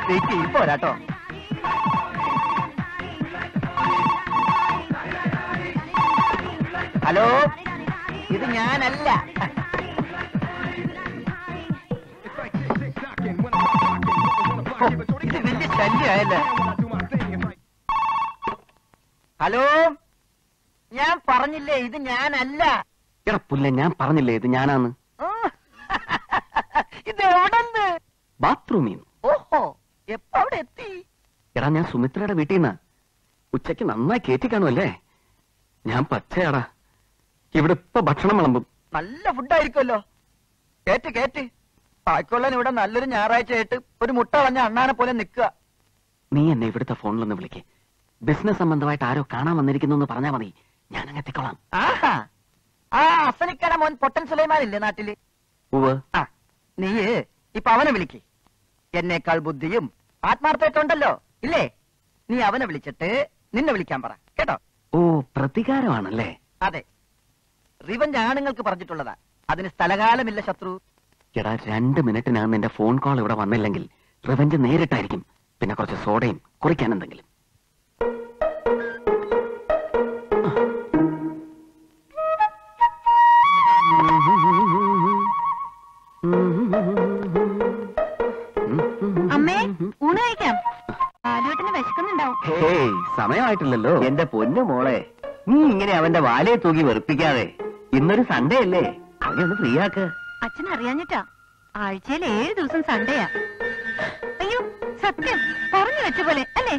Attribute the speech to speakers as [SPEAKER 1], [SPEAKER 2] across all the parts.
[SPEAKER 1] Wait ചെയ്യും പോരാട്ടോ hello ഇത് ഞാനല്ല ഓ, ഇത് വലിയ ശല്യമായല്ലേ ഹലോ ഞാൻ പറഞ്ഞില്ലേ ഇത് ഞാനല്ല
[SPEAKER 2] എടാ പുല്ല ഞാൻ പറഞ്ഞില്ലേ ഇത് ഞാനാന്ന്
[SPEAKER 1] ആ, ഇത് എവിടെന്ന്
[SPEAKER 2] ബാത്റൂമിൽ
[SPEAKER 1] ഓഹോ എപ്പ അവിടെ എത്തി
[SPEAKER 2] എടാ ഞാൻ സുമിത്രയുടെ വീട്ടിൽ നിന്ന് ഉച്ചയ്ക്ക് നന്നായി കേറ്റി കാണുമല്ലേ ഞാൻ പച്ചയാടാ ഇവിടെ ഇപ്പൊ ഭക്ഷണം വിളമ്പും
[SPEAKER 1] നല്ല ഫുഡായിരിക്കുമല്ലോ കേറ്റ് കേറ്റ് പായ്ക്കൊള്ളൻ ഇവിടെ നല്ലൊരു ഞായറാഴ്ച ആയിട്ട് ഒരു മുട്ട കളഞ്ഞ അണ്ണാനെ പോലെ നിൽക്കുക
[SPEAKER 2] നീ എന്നെ ഇവിടുത്തെ ഫോണിലൊന്ന് വിളിക്കേ ബിസിനസ് സംബന്ധമായിട്ട് ആരോ കാണാൻ വന്നിരിക്കുന്നു എന്ന് പറഞ്ഞാൽ മതി ഞാൻ അങ്ങ് എത്തിക്കോളാം
[SPEAKER 1] ആഹാ ആ അസനിക്കട മോൻ പൊട്ടൻ സുലൈമാൻ ഇല്ലേ നാട്ടില്
[SPEAKER 2] ഉവ്
[SPEAKER 1] ആ നീ ഇപ്പൊ അവനെ വിളിക്ക് എന്നേക്കാൾ ബുദ്ധിയും ആത്മാർത്ഥമായിട്ടുണ്ടല്ലോ ഇല്ലേ നീ അവനെ വിളിച്ചിട്ട് നിന്നെ വിളിക്കാൻ പറ കേട്ടോ
[SPEAKER 2] ഓ പ്രതികാരമാണല്ലേ
[SPEAKER 1] അതെ റിവഞ്ച് ആണുങ്ങൾക്ക് പറഞ്ഞിട്ടുള്ളതാ അതിന് സ്ഥലകാലമില്ല ശത്രു
[SPEAKER 2] എടാ രണ്ട് മിനിറ്റിനകം നിന്റെ ഫോൺ കോൾ ഇവിടെ വന്നില്ലെങ്കിൽ റിവഞ്ച് നേരിട്ടായിരിക്കും പിന്നെ കുറച്ച് സോഡയും കുറിക്കാൻ എന്തെങ്കിലും
[SPEAKER 3] അമ്മേ ഊണ് കഴിക്കാം ആലുവേട്ടന് വിശക്കുന്നുണ്ടാവും
[SPEAKER 2] ഹേയ് സമയമായിട്ടില്ലല്ലോ
[SPEAKER 4] എന്റെ പൊന്നു മോളെ നീ ഇങ്ങനെ അവന്റെ വാലയെ തൂക്കി വെറുപ്പിക്കാതെ ഇന്നൊരു സൺഡേ അല്ലേ അവനെ ഒന്ന് ഫ്രീ ആക്ക്
[SPEAKER 3] അച്ഛൻ അറിയാഞ്ഞിട്ടാ ആഴ്ചയിൽ ഏഴ് ദിവസം സൺഡേയാ അയ്യോ സത്യം പറഞ്ഞു വെച്ച പോലെ അല്ലേ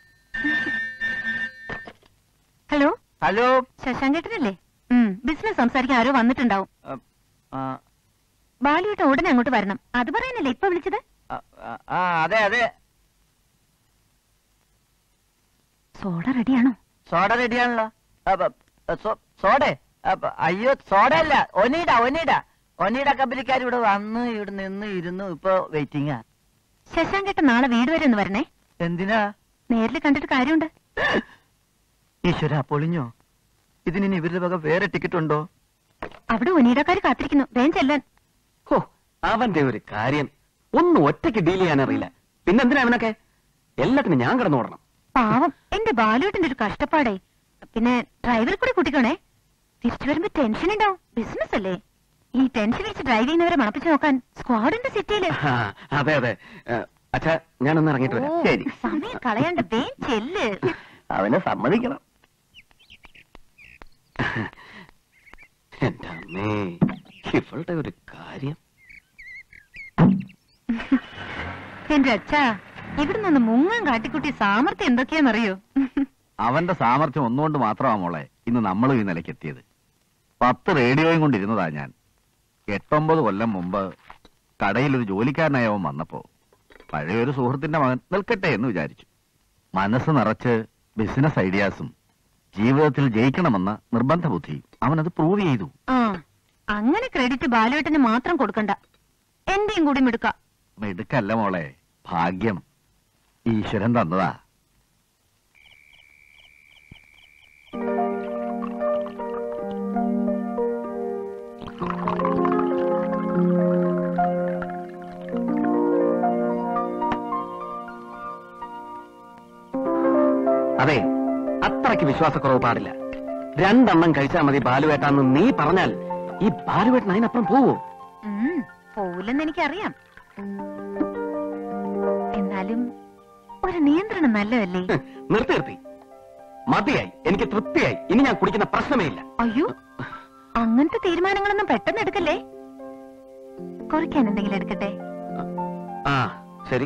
[SPEAKER 3] ഹലോ
[SPEAKER 1] ഹലോ
[SPEAKER 3] ശശാങ്കേട്ടനല്ലേ ബിസിനസ് സംസാരിക്കാൻ ആരോ വന്നിട്ടുണ്ടാവും
[SPEAKER 1] ആ, ആ,
[SPEAKER 3] ബാലുവേട്ടൻ ഉടനെ അങ്ങോട്ട് വരണം അത് പറയാനല്ലേ ഇപ്പൊ വിളിച്ചത്
[SPEAKER 1] ആ, ആ അതെ അതെ
[SPEAKER 3] സോഡ റെഡിയാണോ
[SPEAKER 1] സോഡ റെഡിയാണല്ലോ അപ്പൊ, സോ- സോഡേ അപ്പൊ, അയ്യോ സോഡ അല്ല ഒനീഡ ഒനീഡ ഒനീഡ കമ്പനിക്കാർ ഇവിടെ വന്ന് ഇവിടെ നിന്ന് ഇരുന്നു ഇപ്പൊ വെയിറ്റിംഗാ
[SPEAKER 3] ശശാങ്കേട്ടൻ നാളെ വീട് വരെ ഒന്ന് വരണേ
[SPEAKER 1] എന്തിനാ
[SPEAKER 3] നേരിൽ കണ്ടിട്ട് കാര്യമുണ്ട്
[SPEAKER 1] ഈശ്വര പൊളിഞ്ഞോ ഇതിനി ഇവരുടെ വക വേറെ ടിക്കറ്റ് ഉണ്ടോ
[SPEAKER 3] അവിടെ ഒനീടക്കാര് കാത്തിരിക്കുന്നു വേഗം ചെല്ലാൻ
[SPEAKER 2] ഹോ അവന്റെ ഒരു കാര്യം ഒന്നും ഒറ്റയ്ക്ക് ഡീൽ ചെയ്യാൻ അറിയില്ല പിന്നെന്തിനാ അവനൊക്കെ എല്ലാത്തിനും ഞാൻ കിടന്നു ഓടണം
[SPEAKER 3] പാവം എന്റെ ബാലുവേട്ടന്റെ ഒരു കഷ്ടപ്പാടേ പിന്നെ ഡ്രൈവറെ കൂടി കൂട്ടിക്കോണേ തിരിച്ചു വരുമ്പോ ടെൻഷൻ ഉണ്ടാവും ബിസിനസ് അല്ലേ ഈ ടെൻഷൻ അടിച്ച് ഡ്രൈവ് ചെയ്യുന്നവരെ മണപ്പിച്ച് നോക്കാൻ സ്ക്വാഡുണ്ട് സിറ്റിയില്
[SPEAKER 2] ആ, അതെ അതെ ഏ, അച്ഛാ ഞാനൊന്ന് ഇറങ്ങിയിട്ട് വരാം
[SPEAKER 3] ഓ,
[SPEAKER 4] ശരി.
[SPEAKER 3] സമയം കളയാണ്ട് വേഗം ചെല്ല്
[SPEAKER 4] അവനെ സമ്മതിക്കണം
[SPEAKER 2] എന്റെ അമ്മേ ഇവളുടെ ഒരു കാര്യം
[SPEAKER 3] എന്റെ അച്ഛാ ഇവിടുന്ന് ഒന്ന് മുങ്ങാൻ കാട്ടിക്കുട്ടി സാമർത്ഥ്യം എന്തൊക്കെയാന്നറിയോ
[SPEAKER 5] അവന്റെ സാമർഥ്യം ഒന്നുകൊണ്ട് മാത്രമാ മോളെ ഇന്ന് നമ്മളും ഈ നിലയ്ക്കെത്തിയത് പത്ത് റേഡിയോയും കൊണ്ടിരുന്നതാ ഞാൻ എട്ടൊമ്പത് കൊല്ലം മുമ്പ് കടയിൽ ഒരു ജോലിക്കാരനായി അവൻ വന്നപ്പോ പഴയൊരു സുഹൃത്തിന്റെ മകൻ നിൽക്കട്ടെ എന്ന് വിചാരിച്ചു മനസ്സ് നിറച്ച് ബിസിനസ് ഐഡിയാസും ജീവിതത്തിൽ ജയിക്കണമെന്ന നിർബന്ധ ബുദ്ധിയും അവനത് പ്രൂവ് ചെയ്തു
[SPEAKER 3] ആ അങ്ങനെ ക്രെഡിറ്റ് ബാലുവേട്ടന് മാത്രം കൊടുക്കണ്ട എന്റെയും കൂടി മിടുക്ക
[SPEAKER 5] മിടുക്കല്ല മോളെ ഭാഗ്യം ഈശ്വരൻ തന്നതാ
[SPEAKER 2] അതെ അത്രയ്ക്ക് വിശ്വാസക്കുറവ് പാടില്ല രണ്ടെണ്ണം കഴിച്ചാൽ മതി ബാലുവേട്ടാന്ന് നീ പറഞ്ഞാൽ ഈ ബാലുവേട്ടൻ അതിനപ്പുറം പോവോ
[SPEAKER 3] ഉം, പോവില്ലെന്ന് എനിക്കറിയാം എന്നാലും ഒരു നിയന്ത്രണം നല്ലതല്ലേ
[SPEAKER 2] ഹ്, നിർത്തി നിർത്തി മതിയായി എനിക്ക് തൃപ്തിയായി ഇനി ഞാൻ കുടിക്കുന്ന പ്രശ്നമേ ഇല്ല
[SPEAKER 3] അയ്യോ അങ്ങനത്തെ തീരുമാനങ്ങളൊന്നും പെട്ടെന്ന് എടുക്കല്ലേ കുറയ്ക്കാൻ എന്തെങ്കിലും എടുക്കട്ടെ
[SPEAKER 2] ആ ശരി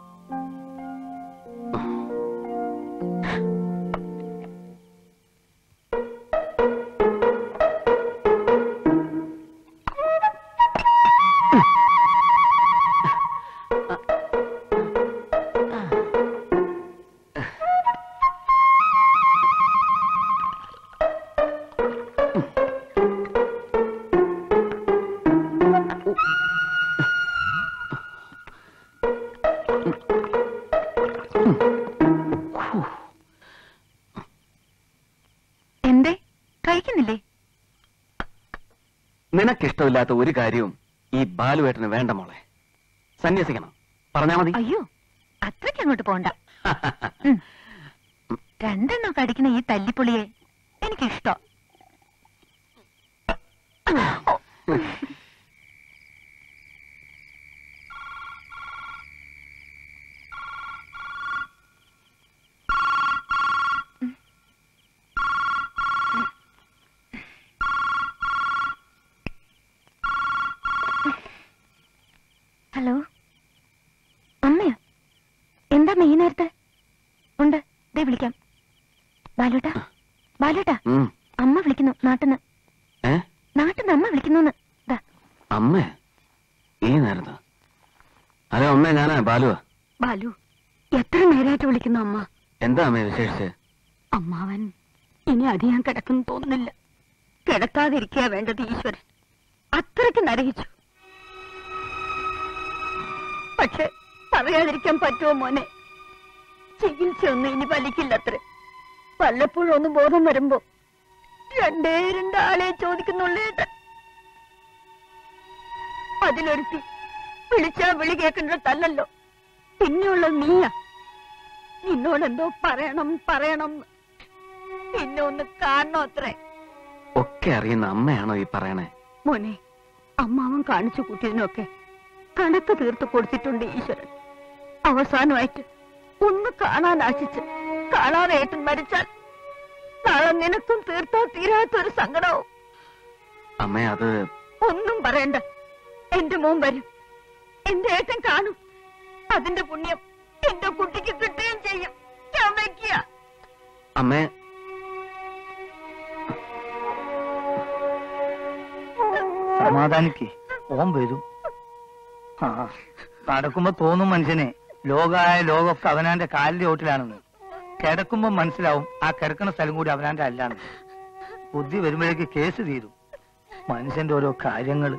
[SPEAKER 3] എന്തേ കഴിക്കുന്നില്ലേ
[SPEAKER 2] നിനക്കിഷ്ടമില്ലാത്ത ഒരു കാര്യവും ഈ ബാലുവേട്ടന് വേണ്ട മോളെ സന്യസിക്കണം പറഞ്ഞാ മതി
[SPEAKER 3] അയ്യോ അത്രയ്ക്ക് അങ്ങോട്ട് പോണ്ട ഉം. രണ്ടെണ്ണം കടിക്കുന്ന ഈ തല്ലിപ്പൊളിയെ എനിക്കിഷ്ടം ഹലോ അമ്മയോ എന്താ മെയ് നേരത്തെ ഉണ്ട് ദേ വിളിക്കാം ബാലോട്ടാ ബാലോട്ടാ
[SPEAKER 2] ഉം.
[SPEAKER 3] അമ്മ വിളിക്കുന്നു നാട്ടിന്ന്
[SPEAKER 2] ഏ
[SPEAKER 3] നാട്ടിന്ന് അമ്മ വിളിക്കുന്നു ദാ
[SPEAKER 2] അമ്മ ഈ നേരത്ത് ഹലോ അമ്മ ഞാനാ ബാലുവാ
[SPEAKER 3] ബാലു എത്ര നേരമായിട്ട് വിളിക്കുന്നു അമ്മ
[SPEAKER 2] എന്താ അമ്മ വിശേഷിച്ച്
[SPEAKER 3] അമ്മാവൻ ഇനി അധികം കിടക്കുന്നു തോന്നുന്നില്ല കിടക്കാതിരിക്കുക വേണ്ടത് ഈശ്വരൻ അത്രയ്ക്ക് നരകിച്ചു പക്ഷെ പറയാതിരിക്കാൻ പറ്റുമോ മോനെ ചികിത്സയൊന്നും ഇനി ഫലിക്കില്ലത്രേ വല്ലപ്പോഴും ഒന്ന് ബോധം വരുമ്പോ രണ്ടേ രണ്ടാളെ ചോദിക്കുന്നുള്ളേട്ട് അതിലൊരുത്തി വിളിച്ചാ വിളി കേൾക്കുന്നിടത്തല്ലല്ലോ പിന്നെയുള്ളത് നീയാ നിന്നോടെന്തോ പറയണം പറയണം പിന്നെ ഒന്ന് കാണണോ അത്രേ
[SPEAKER 2] ഒക്കെ അറിയുന്ന അമ്മയാണോ ഈ പറയണേ
[SPEAKER 3] മോനെ അമ്മാവൻ കാണിച്ചു കൂട്ടിയതിനൊക്കെ കണക്ക് തീർത്തു കൊടുത്തിട്ടുണ്ട് ഈശ്വരൻ അവസാനമായിട്ട് ഒന്ന് കാണാൻ ആശിച്ച് കാണാതെ ഏട്ടൻ മരിച്ചാൽ നാളെ നിനക്കും തീർത്താ തീരാത്തൊരു സങ്കടവും
[SPEAKER 2] അമ്മ അത്
[SPEAKER 3] ഒന്നും പറയണ്ട എന്റെ മോൻ വരും എന്റെ ഏട്ടൻ കാണും അതിന്റെ പുണ്യം എന്റെ കുട്ടിക്ക് കിട്ടുകയും ചെയ്യും ഞാൻ വയ്ക്കുക
[SPEAKER 2] അമ്മേ
[SPEAKER 1] സമാധാനിക്ക് ഓൻ വരും ആ നടക്കുമ്പോ തോന്നും മനുഷ്യനെ ലോകായ ലോകമൊക്കെ അവനാന്റെ കാലിന്റെ ഓട്ടിലാണെന്ന് കിടക്കുമ്പോ മനസ്സിലാവും ആ കിടക്കുന്ന സ്ഥലം കൂടി അവനാന്റെ അല്ലാന്ന് ബുദ്ധി വരുമ്പോഴേക്ക് കേസ് തീരും മനുഷ്യന്റെ ഓരോ കാര്യങ്ങള്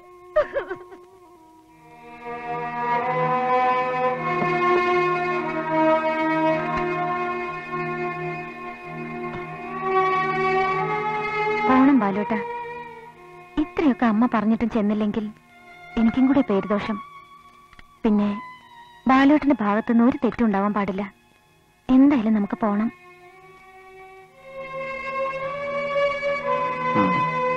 [SPEAKER 3] പോണം ബാലോട്ട ഇത്രയൊക്കെ അമ്മ പറഞ്ഞിട്ടും ചെന്നില്ലെങ്കിൽ എനിക്കും കൂടെ പേരുദോഷം പിന്നെ ബാലോട്ടിന്റെ ഭാഗത്തുനിന്ന് ഒരു തെറ്റും ഉണ്ടാവാൻ പാടില്ല എന്തായാലും നമുക്ക് പോണം
[SPEAKER 2] ഉം.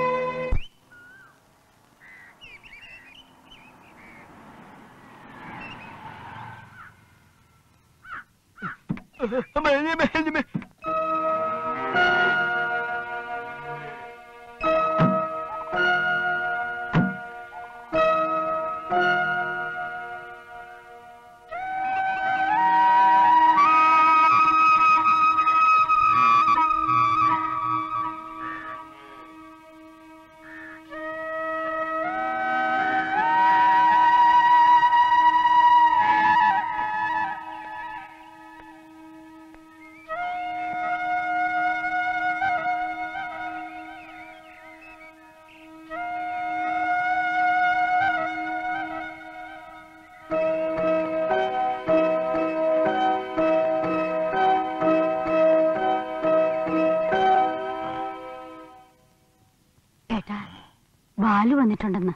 [SPEAKER 3] ഏട്ടാ ബാലു വന്നിട്ടുണ്ടെന്ന്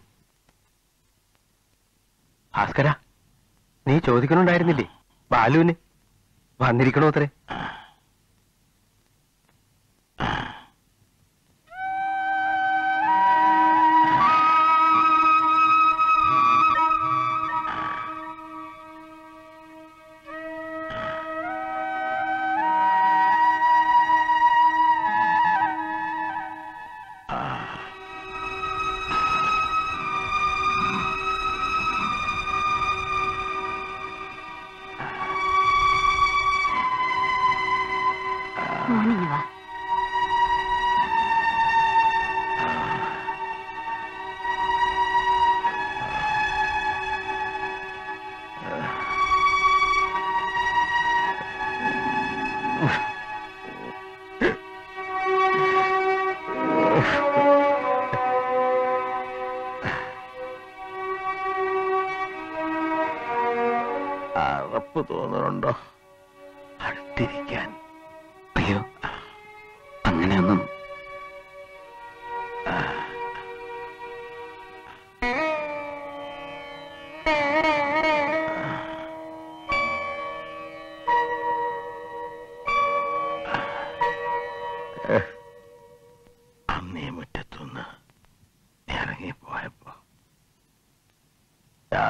[SPEAKER 2] ഭാസ്കര നീ ചോദിക്കണുണ്ടായിരുന്നില്ലേ ബാലുവിന് വന്നിരിക്കണോ അത്രേ
[SPEAKER 3] മോനിങ്ങ വാ
[SPEAKER 5] അറപ്പ് തോന്നുന്നുണ്ടോ അടുത്തിരിക്കാൻ
[SPEAKER 2] അയ്യോ അങ്ങനെയൊന്നും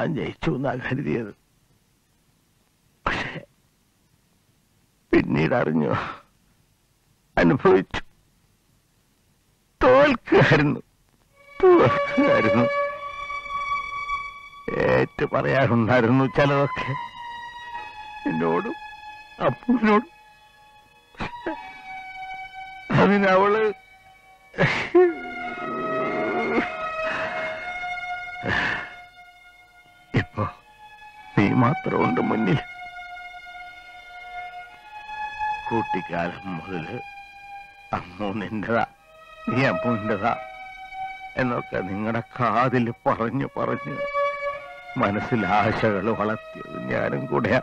[SPEAKER 6] ഞാൻ ജയിച്ചു എന്നാ കരുതിയത് പക്ഷേ പിന്നീട് അറിഞ്ഞു അനുഭവിച്ചു തോൽക്കായിരുന്നു തോൽക്കായിരുന്നു ഏറ്റു പറയാനുണ്ടായിരുന്നു ചിലതൊക്കെ എന്നോടും അപ്പൂനോടും അതിനവള് ഇപ്പൊ നീ മാത്രമുണ്ട് മുന്നിൽ കൂട്ടിക്കാലം മുതല് അമ്മു നിന്റെതാ നീ അമ്മുവിൻ്റെതാ എന്നൊക്കെ നിങ്ങളുടെ കാതിൽ പറഞ്ഞു പറഞ്ഞു മനസ്സിൽ ആശകൾ വളർത്തിയത് ഞാനും കൂടെയാ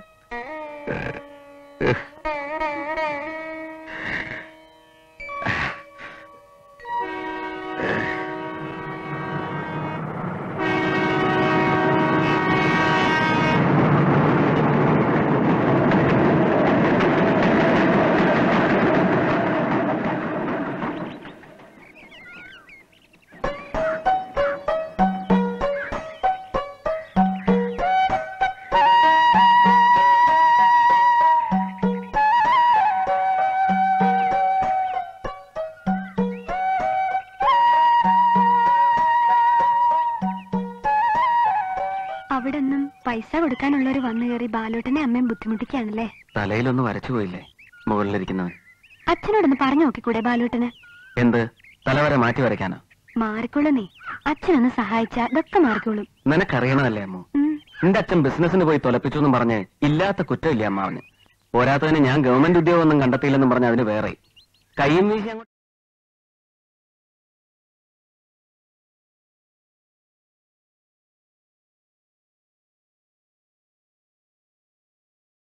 [SPEAKER 3] അവിടെ നിന്നും പൈസ കൊടുക്കാനുള്ളവർ വന്നു കയറി ബാലോട്ടനെ അമ്മയും ബുദ്ധിമുട്ടിക്കാണല്ലേ
[SPEAKER 2] തലയിലൊന്ന് വരച്ചു പോയില്ലേ മുകളിലിരിക്കുന്നവൻ
[SPEAKER 3] അച്ഛനോടൊന്ന് പറഞ്ഞു നോക്കിക്കൂടെ ബാലോട്ടന്
[SPEAKER 2] എന്ത് തലവരെ മാറ്റി വരയ്ക്കാനോ
[SPEAKER 3] മാറിക്കോളൂ നീ അച്ഛനൊന്ന് സഹായിച്ചാ ഇതൊക്കെ മാറിക്കോളും
[SPEAKER 2] നിനക്കറിയണതല്ലേ അമ്മോ
[SPEAKER 3] ഉം.
[SPEAKER 2] എന്റെ അച്ഛൻ ബിസിനസിന് പോയി തൊലപ്പിച്ചു എന്നും പറഞ്ഞ് ഇല്ലാത്ത കുറ്റമില്ല അമ്മ പറഞ്ഞു പോരാത്തതിന് ഞാൻ ഗവൺമെന്റ് ഉദ്യോഗമൊന്നും കണ്ടെത്തിയില്ലെന്നും പറഞ്ഞ് അതിന് വേറെ കയ്യും വീശി അങ്ങോട്ട്